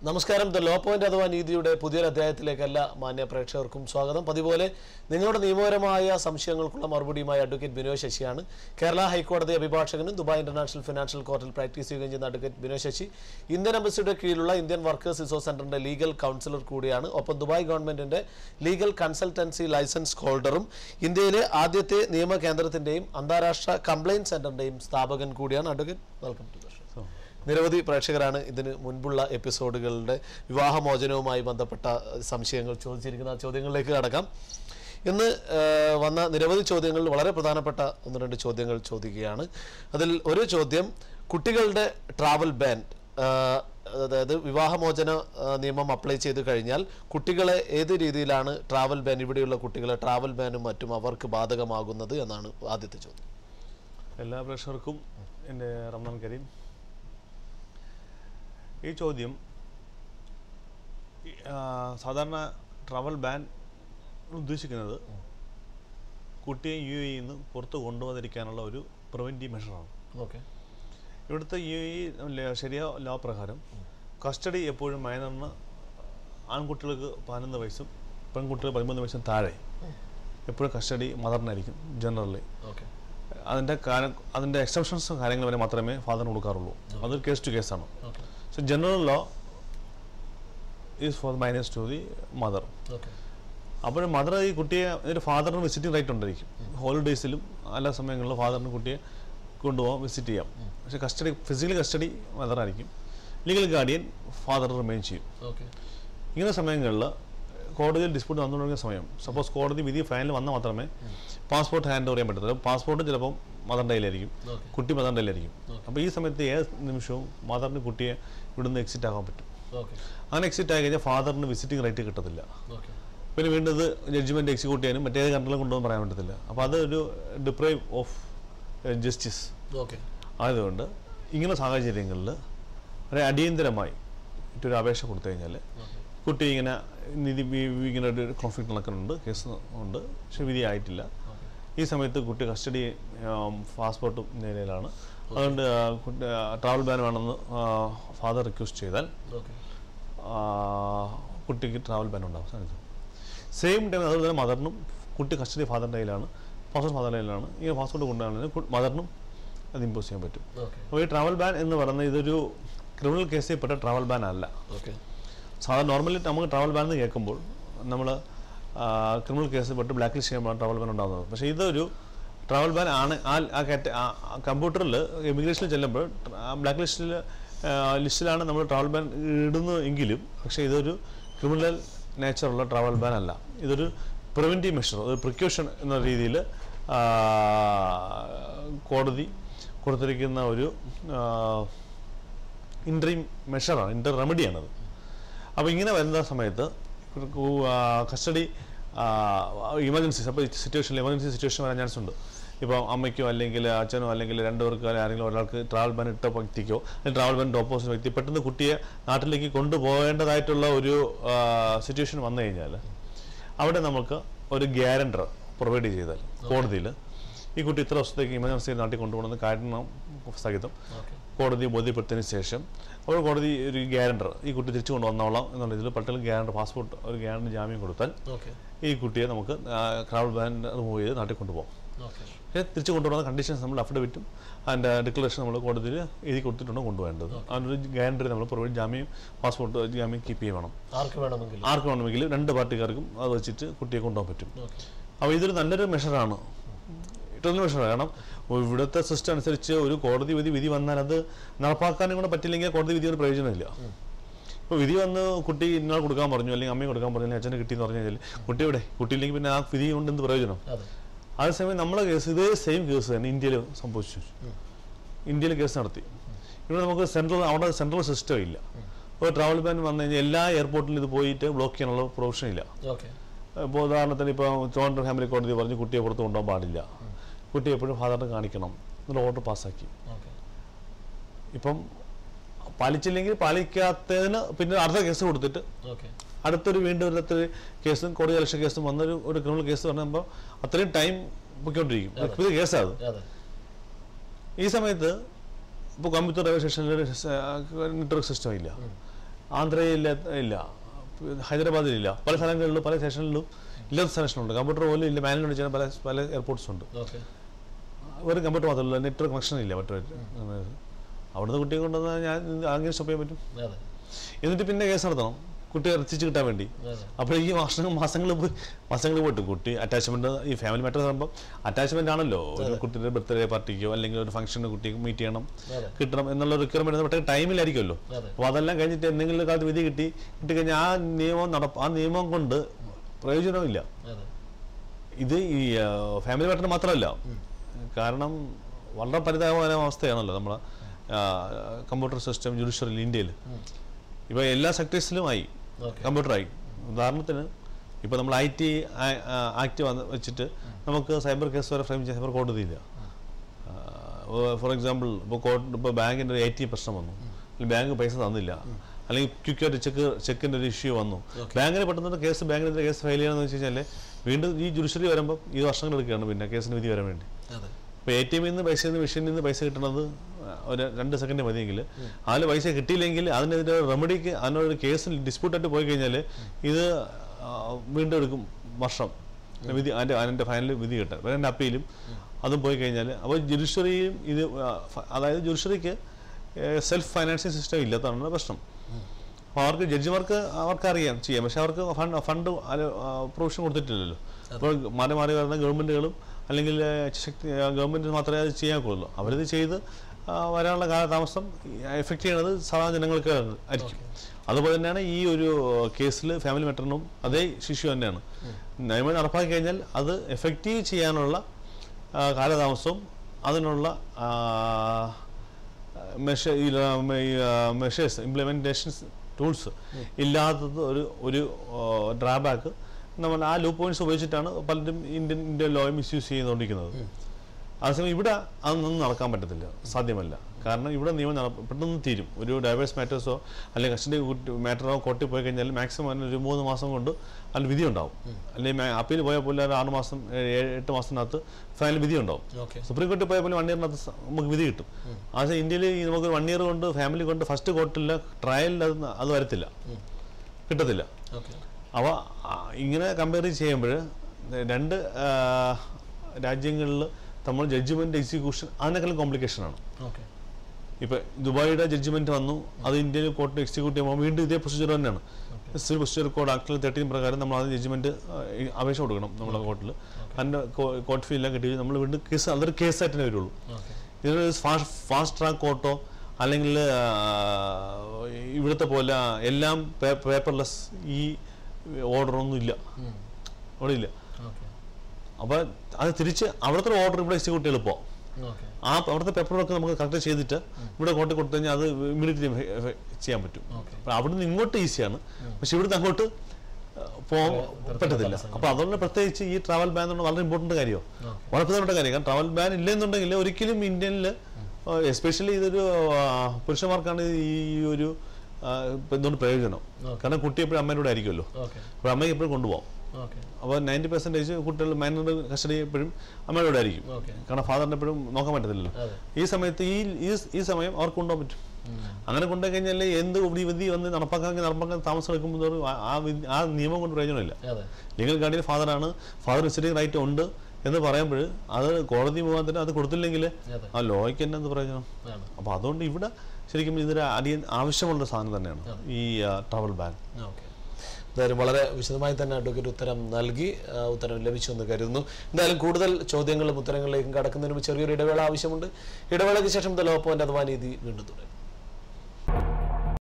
നമസ്കാരം the law point അഥവാ നീതിയുടെ പുതിയൊരു അധ്യായത്തിലേക്ക് എല്ലാ മാന്യ പ്രേക്ഷകർക്കും സ്വാഗതം പതിപോലെ നിങ്ങളുടെ നിയമപരമായ സംശയങ്ങൾക്കുള്ള മറുപടിയുമായി അഡ്വക്കേറ്റ് ബിനോയ് ശശിയാണ് കേരള ഹൈക്കോടതി അഭിഭാഷകനും ദുബായ് ഇന്റർനാഷണൽ ഫിനാൻഷ്യൽ കോർട്ടിൽ പ്രാക്ടീസ് ചെയ്യുകയും ചെയ്യുന്ന അഡ്വക്കേറ്റ് ബിനോയ് ശശി ഇന്ത്യൻ എംബസിയുടെ കീഴിലുള്ള ഇന്ത്യൻ വർക്കേഴ്സ് റിസോഴ്സ് സെന്ററിന്റെ ലീഗൽ കൗൺസിലർ കൂടിയാണ് ഒപ്പം ദുബായ് ഗവൺമെന്റിന്റെ ലീഗൽ കൺസൾട്ടൻസി ലൈസൻസ് ഹോൾഡറും ഇന്ത്യയിലെ ആദ്യത്തെ നിയമ കേന്ദ്രത്തിന്റെയും അന്താരാഷ്ട്ര കംപ്ലയിന്റ് സെന്ററിന്റെയും സ്ഥാപകൻ കൂടിയാണ് advocate welcome to the show നിരവധി പ്രേക്ഷകരാണ് ഇതിന് മുൻപുള്ള എപ്പിസോഡുകളുടെ വിവാഹമോചനവുമായി ബന്ധപ്പെട്ട സംശയങ്ങൾ ചോദിച്ചിരിക്കുന്ന ആ ചോദ്യങ്ങളിലേക്ക് കടക്കാം ഇന്ന് ആ, വന്ന നിരവധി ചോദ്യങ്ങളിൽ വളരെ പ്രധാനപ്പെട്ട ഒന്ന് രണ്ട് ചോദ്യങ്ങൾ ചോദിക്കുകയാണ് അതിൽ ഒരു ചോദ്യം കുട്ടികളുടെ ട്രാവൽ ബാൻ ആ, അതായത് വിവാഹമോചന ആ, നിയമം അപ്ലൈ ചെയ്ത് കഴിഞ്ഞാൽ കുട്ടികളെ ഏത് രീതിയിലാണ് ട്രാവൽ ബാൻ ഇവിടെയുള്ള കുട്ടികളെ ട്രാവൽ ബാനും മറ്റും അവർക്ക് ബാധകമാകുന്നത് എന്നാണ് ആദ്യത്തെ ചോദ്യം എല്ലാ പ്രേക്ഷകർക്കും എൻ്റെ റമദാൻ കരീം ഈ ചോദ്യം ഈ, ആ, സാധാരണ ട്രാവൽ ബാൻ ഉദ്ദേശിക്കുന്നത് കുട്ടിയെ യു എയിൽ നിന്ന് പുറത്ത് കൊണ്ടുവന്നിരിക്കാനുള്ള ഒരു പ്രിവെൻറ്റീവ് മെഷറാണ് ഓക്കെ ഇവിടുത്തെ യു എ ശരിയ ലോ പ്രകാരം കസ്റ്റഡി എപ്പോഴും മൈനറിന് ആൺകുട്ടികൾക്ക് പതിനൊന്ന് വയസ്സും പെൺകുട്ടികൾ പതിമൂന്ന് വയസ്സും താഴെ എപ്പോഴും കസ്റ്റഡി മദറിനായിരിക്കും ജനറലി ഓക്കെ അതിൻ്റെ കാര്യം അതിൻ്റെ എക്സെപ്ഷൻസും കാര്യങ്ങൾ വരെ മാത്രമേ ഫാദറിന് കൊടുക്കാറുള്ളൂ അതൊരു കേസ് ടു കേസാണ് okay so general law is for minors to the mother okay അപ്പോൾ മദർ ഈ കുട്ടിയെ ഒരു ഫാദറിന് വിസിറ്റിംഗ് റൈറ്റ് ഉണ്ടായിരിക്കും ഹോളിഡേയ്സിലും എല്ലാ സമയങ്ങളിലും ഫാദറിന് കുട്ടിയെ കൊണ്ടുപോകാം വിസിറ്റ് ചെയ്യാം പക്ഷേ കസ്റ്റഡി ഫിസിക്കൽ കസ്റ്റഡി മദറായിരിക്കും ലീഗൽ ഗാർഡിയൻ ഫാദർ റിമെയിൻ ചെയ്യും ഓക്കെ ഇങ്ങനെ സമയങ്ങളിൽ കോടതിയിൽ ഡിസ്പ്യൂട്ട് വന്നുകൊണ്ടിരിക്കുന്ന സമയം സപ്പോസ് കോടതി വിധി ഫൈനൽ വന്നാൽ മാത്രമേ പാസ്പോർട്ട് ഹാൻഡ് ഓവർ ചെയ്യാൻ പറ്റത്തുള്ളൂ പാസ്പോർട്ട് ചിലപ്പം മദറിൻ്റെ കയ്യിലായിരിക്കും ഓക്കെ കുട്ടി മദറിൻ്റെ കയ്യിലായിരിക്കും അപ്പോൾ ഈ സമയത്ത് ഏത് നിമിഷവും മദറിന് കുട്ടിയെ ഇവിടുന്ന് എക്സിറ്റ് ആകാൻ പറ്റും ഓക്കെ അങ്ങനെ എക്സിറ്റ് ആയി കഴിഞ്ഞാൽ ഫാദറിന് വിസിറ്റിംഗ് റൈറ്റ് കിട്ടത്തില്ല ഓക്കെ പിന്നെ വീണ്ടും ഇത് ജഡ്ജ്മെൻറ്റ് എക്സിക്യൂട്ട് ചെയ്യാനും മറ്റേത് കൺട്രോളും കൊണ്ടുപോകാൻ പറയാൻ പറ്റത്തില്ല അപ്പോൾ അതൊരു ഡിപ്രൈവ് ഓഫ് ജസ്റ്റിസ് ഓക്കെ ആയതുകൊണ്ട് ഇങ്ങനെ സാഹചര്യങ്ങളിൽ ഒരു അടിയന്തരമായി ഒരു അപേക്ഷ കൊടുത്തു കഴിഞ്ഞാൽ കുട്ടി ഇങ്ങനെ നിധി വി- വി- ഇങ്ങനെ ഒരു കോൺഫ്ലിക്റ്റ് നടക്കുന്നുണ്ട് കേസ് ഉണ്ട് പക്ഷെ വിധി ആയിട്ടില്ല ഓക്കെ ഈ സമയത്ത് കുട്ടി കസ്റ്റഡി പാസ്പോർട്ടും നിലയിലാണ് അതുകൊണ്ട് ആ, കുട്ടി ട്രാവൽ ബാൻ വേണമെന്ന് ഫാദർ റിക്വസ്റ്റ് ചെയ്താൽ ഓക്കെ ആ, കുട്ടിക്ക് ട്രാവൽ ബാൻ ഉണ്ടാവും സാധിക്കും സെയിം ടൈം അതുപോലെ തന്നെ മദറിനും കുട്ടി കസ്റ്റഡി ഫാദറിൻ്റെ കയ്യിലാണ് പാസ്പോർട്ട് ഫാദറിൻ്റെ കയ്യിലാണ് ഈ പാസ്പോർട്ട് കൊണ്ടുപോകണമെങ്കിൽ മദറിനും അത് ഇമ്പോസ് ചെയ്യാൻ പറ്റും ഓക്കെ അപ്പോൾ ഈ ട്രാവൽ ബാൻ എന്ന് പറയുന്നത് ഇതൊരു ക്രിമിനൽ കേസിൽ പെട്ട ട്രാവൽ ബാൻ അല്ല ഓക്കെ സാധാരണ നോർമലി നമുക്ക് ട്രാവൽ ബാൻ എന്ന് കേൾക്കുമ്പോൾ നമ്മൾ ക്രിമിനൽ കേസിൽ പെട്ട് ബ്ലാക്ക് ലിസ്റ്റ് ചെയ്യുമ്പോൾ ട്രാവൽ ബാൻ ഉണ്ടാകുന്നത് പക്ഷേ ഇതൊരു ട്രാവൽ ബാൻ ആണ് ആ ആ കാറ്റ കമ്പ്യൂട്ടറിൽ ഇമിഗ്രേഷനിൽ ചെല്ലുമ്പോൾ ബ്ലാക്ക് ലിസ്റ്റിൽ ലിസ്റ്റിലാണ് നമ്മൾ ട്രാവൽ ബാൻ ഇടുന്നു എങ്കിലും പക്ഷേ ഇതൊരു ക്രിമിനൽ നേച്ചറുള്ള ട്രാവൽ ബാൻ അല്ല ഇതൊരു പ്രിവെൻറ്റീവ് മെഷർ ഒരു പ്രിക്യൂഷൻ എന്ന രീതിയിൽ കോടതി കൊടുത്തിരിക്കുന്ന ഒരു ഇൻട്രീം മെഷറാണ് ഇൻ്റർ റെമഡിയാണത് അപ്പോൾ ഇങ്ങനെ വരുന്ന സമയത്ത് കസ്റ്റഡി ഇമർജൻസി അപ്പോൾ സിറ്റുവേഷനിൽ എമർജൻസി സിറ്റുവേഷൻ വരാൻ ചാൻസ് ഉണ്ട് ഇപ്പോൾ അമ്മയ്ക്കോ അല്ലെങ്കിൽ അച്ഛനോ അല്ലെങ്കിൽ രണ്ടുപേർക്കോ അല്ലെങ്കിൽ ആരെങ്കിലും ഒരാൾക്ക് ട്രാവൽ ബാൻ ഇട്ട വ്യക്തിക്കോ അല്ലെങ്കിൽ ട്രാവൽ ബാൻ ഓപ്പോസിറ്റ് വ്യക്തി പെട്ടെന്ന് കുട്ടിയെ നാട്ടിലേക്ക് കൊണ്ടുപോകേണ്ടതായിട്ടുള്ള ഒരു സിറ്റുവേഷൻ വന്നു കഴിഞ്ഞാൽ അവിടെ നമുക്ക് ഒരു ഗ്യാരണ്ടർ പ്രൊവൈഡ് ചെയ്താൽ കോടതിയിൽ ഈ കുട്ടി ഇത്ര ദിവസത്തേക്ക് ഇമർജൻസി നാട്ടിൽ കൊണ്ടുപോകണമെന്ന് കാരണം സഹിതം ഓക്കെ കോടതി ബോധ്യപ്പെടുത്തിയതിന് ശേഷം അപ്പോൾ കോടതി ഒരു ഗ്യാരണ്ടർ ഈ കുട്ടി തിരിച്ചു കൊണ്ടുവന്നോളാം എന്നുള്ള ഇതിൽ പട്ടികൾ ഗ്യാരണ്ടർ പാസ്പോർട്ട് ഒരു ഗ്യാരണ്ടർ ജാമ്യം കൊടുത്താൽ ഓക്കെ ഈ കുട്ടിയെ നമുക്ക് ക്രൗഡ് ബാൻ റിമൂവ് ചെയ്ത് നാട്ടിൽ കൊണ്ടുപോകാം ഓക്കെ പക്ഷേ തിരിച്ചു കൊണ്ടുവരുന്ന കണ്ടീഷൻസ് നമ്മൾ അഫിഡവിറ്റും അതിൻ്റെ ഡിക്ലറേഷൻ നമ്മൾ കോടതിയിൽ എഴുതി കൊടുത്തിട്ടുണ്ട് കൊണ്ടുപോകേണ്ടത് അതിനൊരു ഗ്യാരണ്ടറി നമ്മൾ പ്രൊവൈഡ് ജാമ്യം പാസ്പോർട്ട് ജാമ്യം കീപ്പ് ചെയ്യണം വേണം ആർക്ക് വേണമെങ്കിലും ആർക്ക് വേണമെങ്കിലും രണ്ട് പാർട്ടിക്കാർക്കും അത് വെച്ചിട്ട് കുട്ടിയെ കൊണ്ടുപോകാൻ പറ്റും ഓക്കെ അപ്പോൾ ഇതൊരു നല്ലൊരു മെഷറാണ് ഇട്ടൊരു മെഷറാണ് കാരണം ഇവിടുത്തെ സിസ്റ്റം അനുസരിച്ച് ഒരു കോടതി വിധി വിധി വന്നാൽ അത് നടപ്പാക്കാനും കൂടെ പറ്റില്ലെങ്കിൽ കോടതി വിധി ഒരു പ്രയോജനമില്ല ഇപ്പോൾ വിധി വന്ന് കുട്ടി ഇന്നാൾ കൊടുക്കാൻ പറഞ്ഞു അല്ലെങ്കിൽ അമ്മയെ കൊടുക്കാൻ പറഞ്ഞു അല്ലെങ്കിൽ അച്ഛനെ കിട്ടിയെന്ന് പറഞ്ഞു കഴിഞ്ഞാൽ കുട്ടി എവിടെ കുട്ടിയില്ലെങ്കിൽ പിന്നെ ആ വിധി കൊണ്ട് എന്ത് പ്രയോജനം അതെ അതേസമയം നമ്മളെ കേസ് ഇതേ സെയിം കേസ് തന്നെ ഇന്ത്യയിൽ സംഭവിച്ചു ഇന്ത്യയിൽ കേസ് നടത്തി ഇവിടെ നമുക്ക് സെൻട്രൽ അവിടെ സെൻട്രൽ സിസ്റ്റം ഇല്ല ഇപ്പോൾ ട്രാവൽ ബാൻ വന്നു കഴിഞ്ഞാൽ എല്ലാ എയർപോർട്ടിലും ഇത് പോയിട്ട് ബ്ലോക്ക് ചെയ്യാനുള്ള പ്രൊവിഷൻ ഇല്ല ഓക്കെ ഇപ്പോൾ ഉദാഹരണത്തിന് ഇപ്പോൾ ട്രിവാൻഡ്രം ഫാമിലി കോടതി പറഞ്ഞ് കുട്ടിയെ പുറത്ത് കൊണ്ടുപോകാൻ പാടില്ല കുട്ടി എപ്പോഴും ഫാദറിന് കാണിക്കണം എന്നുള്ള ഓർഡർ പാസ്സാക്കി ഓക്കെ ഇപ്പം പാലിച്ചില്ലെങ്കിൽ പാലിക്കാത്തതിന് പിന്നെ അടുത്ത കേസ് കൊടുത്തിട്ട് ഓക്കെ അടുത്തൊരു വീണ്ടും അടുത്തൊരു കേസും കോടതി ഇലക്ഷൻ കേസും വന്നൊരു ഒരു ക്രിമിനൽ കേസ് പറയുമ്പോൾ അത്രയും ടൈം പൊയ്ക്കൊണ്ടിരിക്കും ഇത് കേസാണ് അത് അതെ ഈ സമയത്ത് ഇപ്പോൾ കോയമ്പത്തൂർ റെയിൽവേ സ്റ്റേഷനിൽ നെറ്റ്വർക്ക് സിസ്റ്റം ഇല്ല ആന്ധ്രയിൽ ഇല്ല ഹൈദരാബാദിലില്ല പല സ്ഥലങ്ങളിലും പല സ്റ്റേഷനിലും ഇല്ലാത്ത സ്റ്റേഷനുണ്ട് കമ്പ്യൂട്ടർ പോലും ഇല്ല മാനുവൽ ചെയ്യാൻ പല പല എയർപോർട്ട്സ് ഉണ്ട് ഓക്കെ ഒരു കമ്പ്യൂട്ടർ മാത്രമല്ല നെറ്റ്വർക്ക് കണക്ഷൻ ഇല്ല മറ്റൊരു അവിടുന്ന് കുട്ടിയെ കൊണ്ടുവന്നാൽ ഞാൻ അങ്ങനെ സ്റ്റോപ്പ് ചെയ്യാൻ പറ്റും അതെ എന്നിട്ട് പിന്നെ കേസ് നടത്തണം കുട്ടിയെ എത്തിച്ച് കിട്ടാൻ വേണ്ടി അതെ അപ്പോൾ ഈ വർഷങ്ങൾ മാസങ്ങൾ പോയി മാസങ്ങൾ പോയിട്ട് കുട്ടി അറ്റാച്ച്മെന്റ് ഈ ഫാമിലി മാറ്റർ പറയുമ്പോൾ അറ്റാച്ച്മെന്റ് ആണല്ലോ ഒരു കുട്ടിയുടെ ബർത്ത്ഡേ പാർട്ടിക്കോ അല്ലെങ്കിൽ ഒരു ഫംഗ്ഷന് കുട്ടിക്ക് മീറ്റ് ചെയ്യണം അതെ കിട്ടണം എന്നുള്ള റിക്വയർമെന്റ് പെട്ടെന്ന് ടൈമിലായിരിക്കുമല്ലോ അതെ അപ്പോൾ അതെല്ലാം കഴിഞ്ഞിട്ട് എന്തെങ്കിലും ഒരു കാലത്ത് വിധി കിട്ടി കിട്ടിക്കഴിഞ്ഞാൽ ആ നിയമം നടപ്പ് ആ നിയമം കൊണ്ട് പ്രയോജനമില്ല അതെ ഇത് ഈ ഫാമിലി മാറ്റർ മാത്രമല്ല കാരണം വളരെ പരിതാപകരമായ അവസ്ഥയാണല്ലോ നമ്മളെ കമ്പ്യൂട്ടർ സിസ്റ്റം ജുഡീഷ്യറിൽ ഇന്ത്യയിൽ ഇപ്പോൾ എല്ലാ സെക്ടേഴ്സിലും ആയി ഓക്കെ കമ്പ്യൂട്ടറായി ഉദാഹരണത്തിന് ഇപ്പോൾ നമ്മൾ ഐ ടി ആക്ട് വന്ന് വെച്ചിട്ട് നമുക്ക് സൈബർ കേസ് വരെ ഫ്രെയിം ചെയ്യാൻ സൈബർ കോടതിയില്ല ഫോർ എക്സാമ്പിൾ ഇപ്പോൾ കോർട്ട് ഇപ്പോൾ ബാങ്കിൻ്റെ ഒരു എ ടി പ്രശ്നം വന്നു അല്ലെങ്കിൽ ബാങ്ക് പൈസ തന്നില്ല അല്ലെങ്കിൽ ക്വിക്കായിട്ട് ചെക്ക് ചെക്കിൻ്റെ ഒരു ഇഷ്യൂ വന്നു ബാങ്കിന് പെട്ടെന്ന് കേസ് ബാങ്കിനെതിരെ കേസ് ഫയൽ ചെയ്യണമെന്ന് വെച്ച് കഴിഞ്ഞാൽ വീണ്ടും ഈ ജുഡീഷ്യറി വരുമ്പോൾ ഈ വർഷങ്ങൾ എടുക്കുകയാണ് പിന്നെ കേസിന് വിധി വരാൻ വേണ്ടി അതെ ഇപ്പോൾ എ ടി എമ്മിൽ നിന്ന് പൈസ നിന്ന് മെഷീനിൽ നിന്ന് പൈസ കിട്ടണത് ഒരു രണ്ട് സെക്കൻഡ് മതിയെങ്കിൽ അതിൽ പൈസ കിട്ടിയില്ലെങ്കിൽ അതിനെതിരെ റെമഡിക്ക് അതിനൊരു കേസിൽ ഡിസ്പ്യൂട്ടായിട്ട് പോയി കഴിഞ്ഞാൽ ഇത് ആ, വീണ്ടും എടുക്കും വർഷം വിധി അതിൻ്റെ അതിൻ്റെ ഫൈനൽ വിധി കിട്ടാൻ അതിൻ്റെ അപ്പീലും അതും പോയി കഴിഞ്ഞാൽ അപ്പോൾ ജുഡീഷ്യറിയും ഇത് ആ, ഫ- അതായത് ജുഡീഷ്യറിക്ക് സെൽഫ് ഫൈനാൻസിങ് സിസ്റ്റം ഇല്ലാത്തതാണ് പ്രശ്നം അപ്പോൾ അവർക്ക് ജഡ്ജിമാർക്ക് അവർക്ക് അറിയാം ചെയ്യാം പക്ഷെ അവർക്ക് ഫണ്ട് ഫണ്ട് പ്രൊവിഷൻ കൊടുത്തിട്ടില്ലല്ലോ അപ്പോൾ മാറി മാറി വരുന്ന ഗവൺമെൻറ്റുകളും അല്ലെങ്കിൽ ഏഹ്, ശക്തി ഗവൺമെൻറ് മാത്രമേ അത് ചെയ്യാൻ കൊള്ളൂ അവരിത് ചെയ്ത് ആ, വരാനുള്ള കാലതാമസം എഫക്റ്റ് ചെയ്യണത് സാധാരണ ജനങ്ങൾക്ക് ആയിരിക്കും അതുപോലെ തന്നെയാണ് ഈ ഒരു കേസിൽ ഫാമിലി മെറ്ററിനും അതേ ശിശു തന്നെയാണ് നിയമം നടപ്പാക്കി കഴിഞ്ഞാൽ അത് എഫക്റ്റീവ് ചെയ്യാനുള്ള ആ, കാലതാമസവും അതിനുള്ള ആ, മെഷ- ഈ, ആ, മ- ഈ, ആ, മെഷേഴ്സ് ഇംപ്ലിമെൻറ്റേഷൻസ് ടൂൾസ് ഇല്ലാത്തത് ഒരു ഒരു ഡ്രാബാക്ക് നമ്മൾ ആ ലൂ പോയിന്റ്സ് ഉപയോഗിച്ചിട്ടാണ് പലരും ഇന്ത്യൻ ഇന്ത്യൻ ലോ മിസ്യൂസ് ചെയ്തുകൊണ്ടിരിക്കുന്നത് അതേസമയം ഇവിടെ അതൊന്നും നടക്കാൻ പറ്റത്തില്ല സാധ്യമല്ല കാരണം ഇവിടെ നിയമം നട- പെട്ടെന്ന് തീരും ഒരു ഡൈവേഴ്സ് മാറ്റേഴ്സോ അല്ലെങ്കിൽ കസ്റ്റഡി മാറ്ററോ കോർട്ടിൽ പോയി കഴിഞ്ഞാൽ മാക്സിമം അതിന് ഒരു മൂന്ന് മാസം കൊണ്ട് അതിൽ വിധി ഉണ്ടാവും അല്ലെങ്കിൽ അപ്പീൽ പോയാൽ പോലും ഒരു ആറ് മാസം ഏഴ് എട്ട് മാസത്തിനകത്ത് ഫൈനൽ വിധി ഉണ്ടാവും ഓക്കെ സുപ്രീം കോടതി പോയാൽ പോലും വൺ ഇയറിനകത്ത് സ- നമുക്ക് വിധി കിട്ടും പക്ഷേ ഇന്ത്യയിൽ ഈ നമുക്ക് വൺ ഇയർ കൊണ്ട് ഫാമിലി കൊണ്ട് ഫസ്റ്റ് കോർട്ടില്ല ട്രയലിൽ അത് ന- അത് വരത്തില്ല കിട്ടത്തില്ല ഓക്കെ അപ്പോൾ ഇങ്ങനെ കമ്പയർ ചെയ്യുമ്പോൾ രണ്ട് രാജ്യങ്ങളിൽ നമ്മൾ ജഡ്ജ്മെൻറ്റ് എക്സിക്യൂഷൻ അതിനേക്കാളും കോംപ്ലിക്കേഷനാണ് ഓക്കെ ഇപ്പോൾ ദുബായിയുടെ ജഡ്ജ്മെൻറ്റ് വന്നു അത് ഇന്ത്യയിൽ കോർട്ടിൽ എക്സിക്യൂട്ട് ചെയ്യുമ്പോൾ വീണ്ടും ഇതേ പ്രൊസീജിയർ തന്നെയാണ് സിവിൽ പ്രൊസീജിയർ കോഡ് ആക്ടിൽ തേർട്ടീൻ പ്രകാരം നമ്മൾ അത് ജഡ്ജ്മെൻറ്റ് അപേക്ഷ കൊടുക്കണം നമ്മുടെ കോർട്ടിൽ അതിൻ്റെ കോർട്ട് ഫീ എല്ലാം കിട്ടി നമ്മൾ വീണ്ടും കേസ് അതൊരു കേസായിട്ട് തന്നെ വരുള്ളൂ ഓക്കെ ഇതിനൊരു ഫാസ്റ്റ് ഫാസ്റ്റ് ട്രാക്ക് കോർട്ടോ അല്ലെങ്കിൽ ആ, ഇവിടുത്തെ പോലെ എല്ലാം പേപ്പർലെസ് ഈ ഓർഡറൊന്നും ഇല്ല അവിടെ ഇല്ല ഓക്കെ അപ്പോൾ അത് തിരിച്ച് അവിടുത്തെ ഓർഡർ ഇവിടെ എക്സിക്യൂട്ട് എളുപ്പം ഓക്കെ ആ അവിടുത്തെ പേപ്പർ വർക്ക് നമുക്ക് കറക്റ്റ് ചെയ്തിട്ട് ഇവിടെ കോർട്ടിൽ കൊടുത്തു കഴിഞ്ഞാൽ അത് ഇമ്മീഡിയറ്റ്ലി ചെയ്യാൻ പറ്റും ഓക്കെ അപ്പോൾ അവിടുന്ന് ഇങ്ങോട്ട് ഈസിയാണ് പക്ഷെ ഇവിടുന്ന് അങ്ങോട്ട് പോകാൻ പറ്റത്തില്ല അപ്പോൾ അതുകൊണ്ട് പ്രത്യേകിച്ച് ഈ ട്രാവൽ ബാൻ എന്ന് വളരെ ഇമ്പോർട്ടൻ്റ് കാര്യമോ ഓക്കെ വളരെ പ്രധാനപ്പെട്ട കാര്യം കാരണം ട്രാവൽ ബാൻ ഇല്ലെന്നുണ്ടെങ്കിൽ ഒരിക്കലും ഇന്ത്യനിൽ എസ്പെഷ്യലി ഇതൊരു ആ, പുരുഷന്മാർക്കാണ് ഈ ഒരു ആ, ഇപ്പൊ എന്തുകൊണ്ട് പ്രയോജനം Okay. കാരണം കുട്ടി എപ്പോഴും അമ്മേൻ്റെ കൂടെ ആയിരിക്കുമല്ലോ ഓക്കെ അപ്പോൾ അമ്മയ്ക്ക് എപ്പോഴും കൊണ്ടുപോകാം ഓക്കെ അപ്പോൾ നയൻറ്റി പെർസെൻറ്റേജ് കുട്ടികൾ മൈനറുടെ കസ്റ്റഡി എപ്പോഴും അമ്മയുടെ കൂടെ ആയിരിക്കും ഓക്കെ കാരണം ഫാദറിനെ എപ്പോഴും നോക്കാൻ പറ്റത്തില്ലല്ലോ അതെ ഈ സമയത്ത് ഈ ഈ- ഈ സമയം അവർക്ക് കൊണ്ടുപോകാൻ പറ്റും അങ്ങനെ കൊണ്ടുപോയി കഴിഞ്ഞാൽ എന്ത് വിധി വിധി വന്ന് നടപ്പാക്കാൻ നടപ്പാക്കാൻ താമസം എടുക്കുമ്പോൾ ആ വിധി- ആ നിയമം കൊണ്ട് പ്രയോജനമില്ല അതെ ലീഗൽ ഗാർഡിയൻ ഫാദറാണ് ഫാദർ വിസിറ്റിംഗ് റൈറ്റ് ഉണ്ട് എന്ന് പറയുമ്പോൾ അത് കോടതി മുഖാന്തരം അത് കൊടുത്തില്ലെങ്കിൽ അതെ ആ ലോയ്ക്ക് തന്നെ എന്ത് പ്രയോജനം ആണ് അപ്പോൾ അതുകൊണ്ട് ഇവിടെ ശരിക്കും ഇതൊരു അടിയൻ ആവശ്യമുള്ള സാധനം തന്നെയാണ് ഈ ട്രാവൽ ബാൻ ഓക്കെ എന്തായാലും വളരെ വിശദമായി തന്നെ അഡ്വക്കേറ്റ് ഉത്തരം നൽകി ആ, ഉത്തരം ലഭിച്ചു എന്ന് കരുതുന്നു എന്തായാലും കൂടുതൽ ചോദ്യങ്ങളും ഉത്തരങ്ങളിലേക്കും കടക്കുന്നതിന് മുമ്പ് ചെറിയൊരു ഇടവേള ആവശ്യമുണ്ട് ഇടവേളയ്ക്ക് ശേഷം ദ ലോ പോയിന്റ് അഥവാ നീതി വീണ്ടും തുടരും